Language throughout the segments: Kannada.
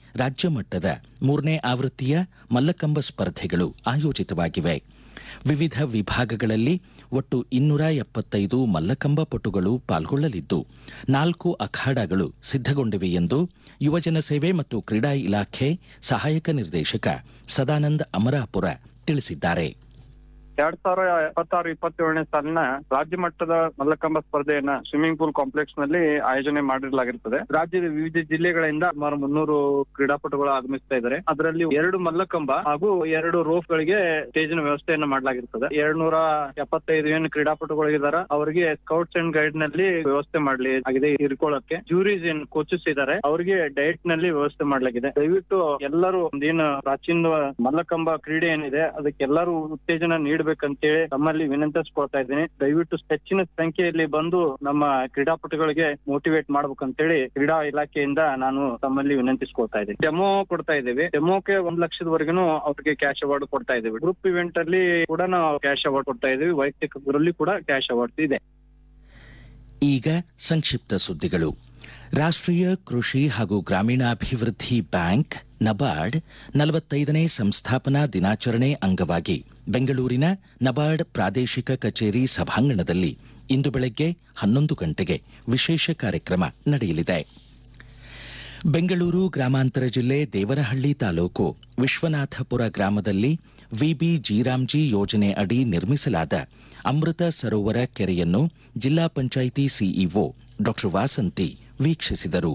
ರಾಜ್ಯ ಮಟ್ಟದ ಮೂರನೇ ಆವೃತ್ತಿಯ ಮಲ್ಲಕಂಬ ಸ್ಪರ್ಧೆಗಳು ಆಯೋಜಿತವಾಗಿವೆ ವಿವಿಧ ವಿಭಾಗಗಳಲ್ಲಿ ಒಟ್ಟು ಇನ್ನೂರ ಎಪ್ಪತ್ತೈದು ಮಲ್ಲಕಂಬ ಪಟುಗಳು ಪಾಲ್ಗೊಳ್ಳಲಿದ್ದು ನಾಲ್ಕು ಅಖಾಡಗಳು ಸಿದ್ದಗೊಂಡಿವೆ ಎಂದು ಯುವಜನ ಸೇವೆ ಮತ್ತು ಕ್ರೀಡಾ ಇಲಾಖೆ ಸಹಾಯಕ ನಿರ್ದೇಶಕ ಸದಾನಂದ ಅಮರಾಪುರ ತಿಳಿಸಿದ್ದಾರೆ ಎರಡ್ ಸಾವಿರ ಇಪ್ಪತ್ತಾರು ಇಪ್ಪತ್ತೇಳನೇ ಸಾಲಿನ ರಾಜ್ಯ ಮಟ್ಟದ ಮಲ್ಲಕಂಬ ಸ್ಪರ್ಧೆಯನ್ನ ಸ್ವಿಮ್ಮಿಂಗ್ ಪೂಲ್ ಕಾಂಪ್ಲೆಕ್ಸ್ ನಲ್ಲಿ ಆಯೋಜನೆ ಮಾಡಿರಲಾಗಿರುತ್ತದೆ ರಾಜ್ಯದ ವಿವಿಧ ಜಿಲ್ಲೆಗಳಿಂದ ಸುಮಾರು ಮುನ್ನೂರು ಕ್ರೀಡಾಪಟುಗಳು ಆಗಮಿಸ್ತಾ ಇದ್ದಾರೆ ಅದರಲ್ಲಿ ಎರಡು ಮಲ್ಲಕಂಬ ಹಾಗೂ ಎರಡು ರೋಫ್ ಗಳಿಗೆ ಸ್ಟೇಜಿನ ವ್ಯವಸ್ಥೆಯನ್ನ ಮಾಡಲಾಗಿರ್ತದೆ ಎರಡ್ ನೂರ ಎಪ್ಪತ್ತೈದು ಏನು ಕ್ರೀಡಾಪಟುಗಳಿದ್ದಾರೆ ಅವರಿಗೆ ಸ್ಕೌಟ್ಸ್ ಅಂಡ್ ಗೈಡ್ ನಲ್ಲಿ ವ್ಯವಸ್ಥೆ ಮಾಡಲಿ ಆಗಿದೆ ಇರ್ಕೊಳ್ಳಕ್ಕೆ ಜೂರೀಸ್ ಏನ್ ಕೋಚಸ್ ಇದ್ದಾರೆ ಅವರಿಗೆ ಡಯಟ್ ನಲ್ಲಿ ವ್ಯವಸ್ಥೆ ಮಾಡಲಾಗಿದೆ ದಯವಿಟ್ಟು ಎಲ್ಲರೂ ಏನು ಪ್ರಾಚೀನ ಮಲ್ಲಕಂಬ ಕ್ರೀಡೆ ಏನಿದೆ ಅದಕ್ಕೆ ಎಲ್ಲರೂ ಉತ್ತೇಜನ ನೀಡಬೇಕಂತೇಳಿ ತಮ್ಮಲ್ಲಿ ವಿನಂತಿಸ್ಕೊಳ್ತಾ ಇದ್ದೀನಿ ದಯವಿಟ್ಟು ಹೆಚ್ಚಿನ ಸಂಖ್ಯೆಯಲ್ಲಿ ಬಂದು ನಮ್ಮ ಕ್ರೀಡಾಪಟುಗಳಿಗೆ ಮೋಟಿವೇಟ್ ಮಾಡ್ಬೇಕಂತೇಳಿ ಕ್ರೀಡಾ ಇಲಾಖೆಯಿಂದ ನಾನು ತಮ್ಮಲ್ಲಿ ವಿನಂತಿಸ್ಕೊಳ್ತಾ ಇದ್ದೀನಿ ಡೆಮೋ ಕೊಡ್ತಾ ಇದ್ದೀವಿ ಡೆಮೋಕ್ಕೆ ಒಂದ್ ಲಕ್ಷದವರೆಗೂ ಅವ್ರಿಗೆ ಕ್ಯಾಶ್ ಅವಾರ್ಡ್ ಕೊಡ್ತಾ ಇದ್ದೀವಿ ಗ್ರೂಪ್ ಇವೆಂಟ್ ಅಲ್ಲಿ ಕೂಡ ನಾವು ಕ್ಯಾಶ್ ಅವಾರ್ಡ್ ಕೊಡ್ತಾ ಇದ್ದೀವಿ ವೈಯಕ್ತಿಕರಲ್ಲಿ ಕೂಡ ಕ್ಯಾಶ್ ಅವಾರ್ಡ್ ಇದೆ ಈಗ ಸಂಕ್ಷಿಪ್ತ ಸುದ್ದಿಗಳು ರಾಷ್ಟ್ರೀಯ ಕೃಷಿ ಹಾಗೂ ಗ್ರಾಮೀಣಾಭಿವೃದ್ಧಿ ಬ್ಯಾಂಕ್ ನಬಾರ್ಡ್ ನಲವತ್ತೈದನೇ ಸಂಸ್ಥಾಪನಾ ದಿನಾಚರಣೆ ಅಂಗವಾಗಿ ಬೆಂಗಳೂರಿನ ನಬಾರ್ಡ್ ಪ್ರಾದೇಶಿಕ ಕಚೇರಿ ಸಭಾಂಗಣದಲ್ಲಿ ಇಂದು ಬೆಳಗ್ಗೆ ಹನ್ನೊಂದು ಗಂಟೆಗೆ ವಿಶೇಷ ಕಾರ್ಯಕ್ರಮ ನಡೆಯಲಿದೆ ಬೆಂಗಳೂರು ಗ್ರಾಮಾಂತರ ಜಿಲ್ಲೆ ದೇವನಹಳ್ಳಿ ತಾಲೂಕು ವಿಶ್ವನಾಥಪುರ ಗ್ರಾಮದಲ್ಲಿ ವಿಬಿ ಜೀರಾಮ್ಜಿ ಯೋಜನೆ ಅಡಿ ನಿರ್ಮಿಸಲಾದ ಅಮೃತ ಸರೋವರ ಕೆರೆಯನ್ನು ಜಿಲ್ಲಾ ಪಂಚಾಯಿತಿ ಸಿಇಒ ಡಾ ವಾಸಂತಿ ವೀಕ್ಷಿಸಿದರು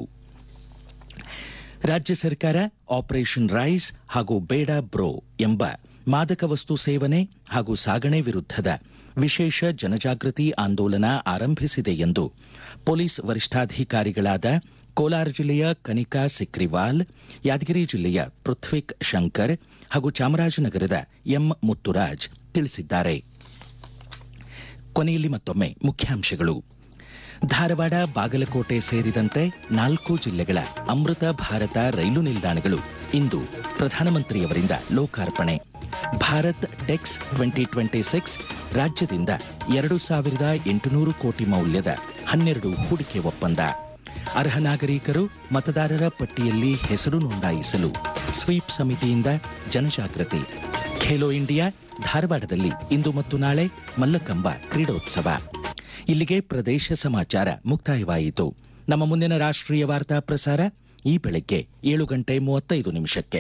ರಾಜ್ಯ ಸರ್ಕಾರ ಆಪರೇಷನ್ ರೈಸ್ ಹಾಗೂ ಬೇಡ ಬ್ರೋ ಎಂಬ ಮಾದಕ ವಸ್ತು ಸೇವನೆ ಹಾಗೂ ಸಾಗಣೆ ವಿರುದ್ಧದ ವಿಶೇಷ ಜನಜಾಗೃತಿ ಆಂದೋಲನ ಆರಂಭಿಸಿದೆ ಎಂದು ಪೊಲೀಸ್ ವರಿಷ್ಠಾಧಿಕಾರಿಗಳಾದ ಕೋಲಾರ ಜಿಲ್ಲೆಯ ಕನಿಕಾ ಸಿಕ್ರಿವಾಲ್ ಯಾದಗಿರಿ ಜಿಲ್ಲೆಯ ಪೃಥ್ವಿಕ್ ಶಂಕರ್ ಹಾಗೂ ಚಾಮರಾಜನಗರದ ಎಂ ಮುತ್ತುರಾಜ್ ತಿಳಿಸಿದ್ದಾರೆ ಕೊನೆಯಲ್ಲಿ ಮತ್ತೊಮ್ಮೆ ಮುಖ್ಯಾಂಶಗಳು ಧಾರವಾಡ ಬಾಗಲಕೋಟೆ ಸೇರಿದಂತೆ ನಾಲ್ಕು ಜಿಲ್ಲೆಗಳ ಅಮೃತ ಭಾರತ ರೈಲು ನಿಲ್ದಾಣಗಳು ಇಂದು ಪ್ರಧಾನಮಂತ್ರಿಯವರಿಂದ ಲೋಕಾರ್ಪಣೆ Bharat Tex twenty twenty six ರಾಜ್ಯದಿಂದ ಎರಡು ಸಾವಿರದ ಎಂಟುನೂರು ಕೋಟಿ ಮೌಲ್ಯದ ಹನ್ನೆರಡು ಹೂಡಿಕೆ ಒಪ್ಪಂದ ಅರ್ಹ ನಾಗರಿಕರು ಮತದಾರರ ಪಟ್ಟಿಯಲ್ಲಿ ಹೆಸರು ನೋಂದಾಯಿಸಲು ಸ್ವೀಪ್ ಸಮಿತಿಯಿಂದ ಜನಜಾಗೃತಿ ಖೇಲೋ ಇಂಡಿಯಾ ಧಾರವಾಡದಲ್ಲಿ ಇಂದು ಮತ್ತು ನಾಳೆ ಮಲ್ಲಕಂಬ ಕ್ರೀಡೋತ್ಸವ ಇಲ್ಲಿಗೆ ಪ್ರದೇಶ ಸಮಾಚಾರ ಮುಕ್ತಾಯವಾಯಿತು ನಮ್ಮ ಮುಂದಿನ ರಾಷ್ಟ್ರೀಯ ವಾರ್ತಾ ಪ್ರಸಾರ ಈ ಬೆಳಗ್ಗೆ ಏಳು ಗಂಟೆ ಮೂವತ್ತೈದು ನಿಮಿಷಕ್ಕೆ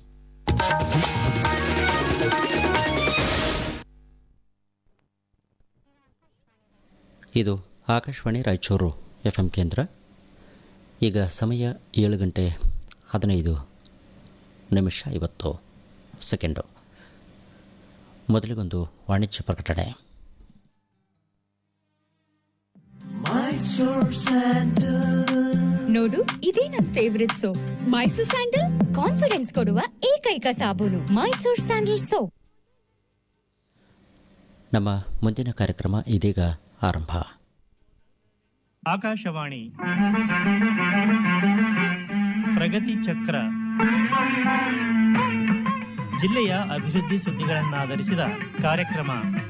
ಇದು ಆಕಾಶವಾಣಿ ರಾಯಚೂರು ಎಫ್ ಎಂ ಕೇಂದ್ರ ಈಗ ಸಮಯ ಏಳು ಗಂಟೆ ಹದಿನೈದು ನಿಮಿಷ ಐವತ್ತು ಸೆಕೆಂಡು ಮೊದಲಿಗೊಂದು ವಾಣಿಜ್ಯ ಪ್ರಕಟಣೆ ನೋಡು ಇದೇ ನನ್ favourite soap Mysore sandal confidence ಕೊಡುವ ಏಕೈಕ ಸಾಬೂನು ಮೈಸೂರ್ ಸ್ಯಾಂಡಲ್ ಸೋಪ್ ನಮ್ಮ ಮುಂದಿನ ಕಾರ್ಯಕ್ರಮ ಇದೀಗ ಆರಂಭ ಆಕಾಶವಾಣಿ ಪ್ರಗತಿ ಚಕ್ರ ಜಿಲ್ಲೆಯ ಅಭಿವೃದ್ಧಿ ಸುದ್ದಿಗಳನ್ನಾಧರಿಸಿದ ಕಾರ್ಯಕ್ರಮ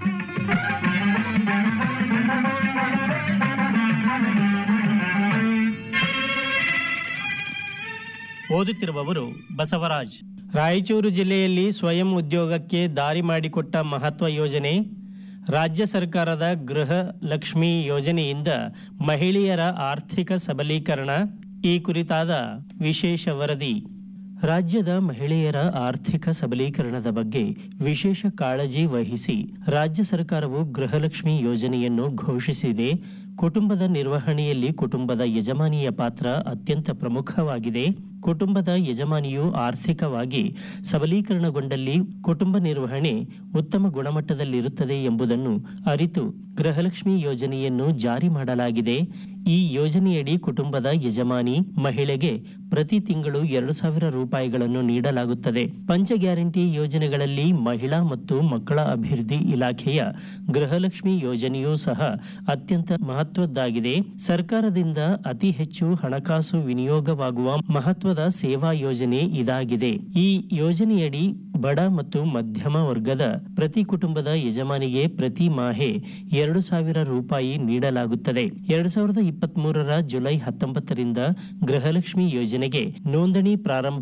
ಓದುತ್ತಿರುವವರು ಬಸವರಾಜ್ ರಾಯಚೂರು ಜಿಲ್ಲೆಯಲ್ಲಿ ಸ್ವಯಂ ಉದ್ಯೋಗಕ್ಕೆ ದಾರಿ ಮಾಡಿಕೊಟ್ಟ ಮಹತ್ವ ಯೋಜನೆ ರಾಜ್ಯ ಸರ್ಕಾರದ ಗೃಹ ಲಕ್ಷ್ಮಿ ಯೋಜನೆಯಿಂದ ಮಹಿಳೆಯರ ಆರ್ಥಿಕ ಸಬಲೀಕರಣ ಈ ಕುರಿತಾದ ವಿಶೇಷ ವರದಿ ರಾಜ್ಯದ ಮಹಿಳೆಯರ ಆರ್ಥಿಕ ಸಬಲೀಕರಣದ ಬಗ್ಗೆ ವಿಶೇಷ ಕಾಳಜಿ ವಹಿಸಿ ರಾಜ್ಯ ಸರ್ಕಾರವು ಗೃಹಲಕ್ಷ್ಮಿ ಯೋಜನೆಯನ್ನು ಘೋಷಿಸಿದೆ ಕುಟುಂಬದ ನಿರ್ವಹಣೆಯಲ್ಲಿ ಕುಟುಂಬದ ಯಜಮಾನಿಯ ಪಾತ್ರ ಅತ್ಯಂತ ಪ್ರಮುಖವಾಗಿದೆ ಕುಟುಂಬದ ಯಜಮಾನಿಯು ಆರ್ಥಿಕವಾಗಿ ಸಬಲೀಕರಣಗೊಂಡಲ್ಲಿ ಕುಟುಂಬ ನಿರ್ವಹಣೆ ಉತ್ತಮ ಗುಣಮಟ್ಟದಲ್ಲಿರುತ್ತದೆ ಎಂಬುದನ್ನು ಅರಿತು ಗೃಹಲಕ್ಷ್ಮಿ ಯೋಜನೆಯನ್ನು ಜಾರಿ ಮಾಡಲಾಗಿದೆ ಈ ಯೋಜನೆಯಡಿ ಕುಟುಂಬದ ಯಜಮಾನಿ ಮಹಿಳೆಗೆ ಪ್ರತಿ ತಿಂಗಳು ಎರಡು ಸಾವಿರ ರೂಪಾಯಿಗಳನ್ನು ನೀಡಲಾಗುತ್ತದೆ ಪಂಚ ಗ್ಯಾರಂಟಿ ಯೋಜನೆಗಳಲ್ಲಿ ಮಹಿಳಾ ಮತ್ತು ಮಕ್ಕಳ ಅಭಿವೃದ್ಧಿ ಇಲಾಖೆಯ ಗೃಹಲಕ್ಷ್ಮಿ ಯೋಜನೆಯೂ ಸಹ ಅತ್ಯಂತ ಮಹತ್ವದ್ದಾಗಿದೆ ಸರ್ಕಾರದಿಂದ ಅತಿ ಹೆಚ್ಚು ಹಣಕಾಸು ವಿನಿಯೋಗವಾಗುವ ಮಹತ್ವದ ಸೇವಾ ಯೋಜನೆ ಇದಾಗಿದೆ ಈ ಯೋಜನೆಯಡಿ ಬಡ ಮತ್ತು ಮಧ್ಯಮ ವರ್ಗದ ಪ್ರತಿ ಕುಟುಂಬದ ಯಜಮಾನಿಗೆ ಪ್ರತಿ ಮಾಹೆ ಎರಡು ಸಾವಿರ ರೂಪಾಯಿ ನೀಡಲಾಗುತ್ತದೆ ಎರಡ್ ಸಾವಿರದ ಇಪ್ಪತ್ತ್ ಮೂರರ ಜುಲೈ ಹತ್ತೊಂಬತ್ತರಿಂದ ಗೃಹಲಕ್ಷ್ಮಿ ಯೋಜನೆಗೆ ನೋಂದಣಿ ಪ್ರಾರಂಭ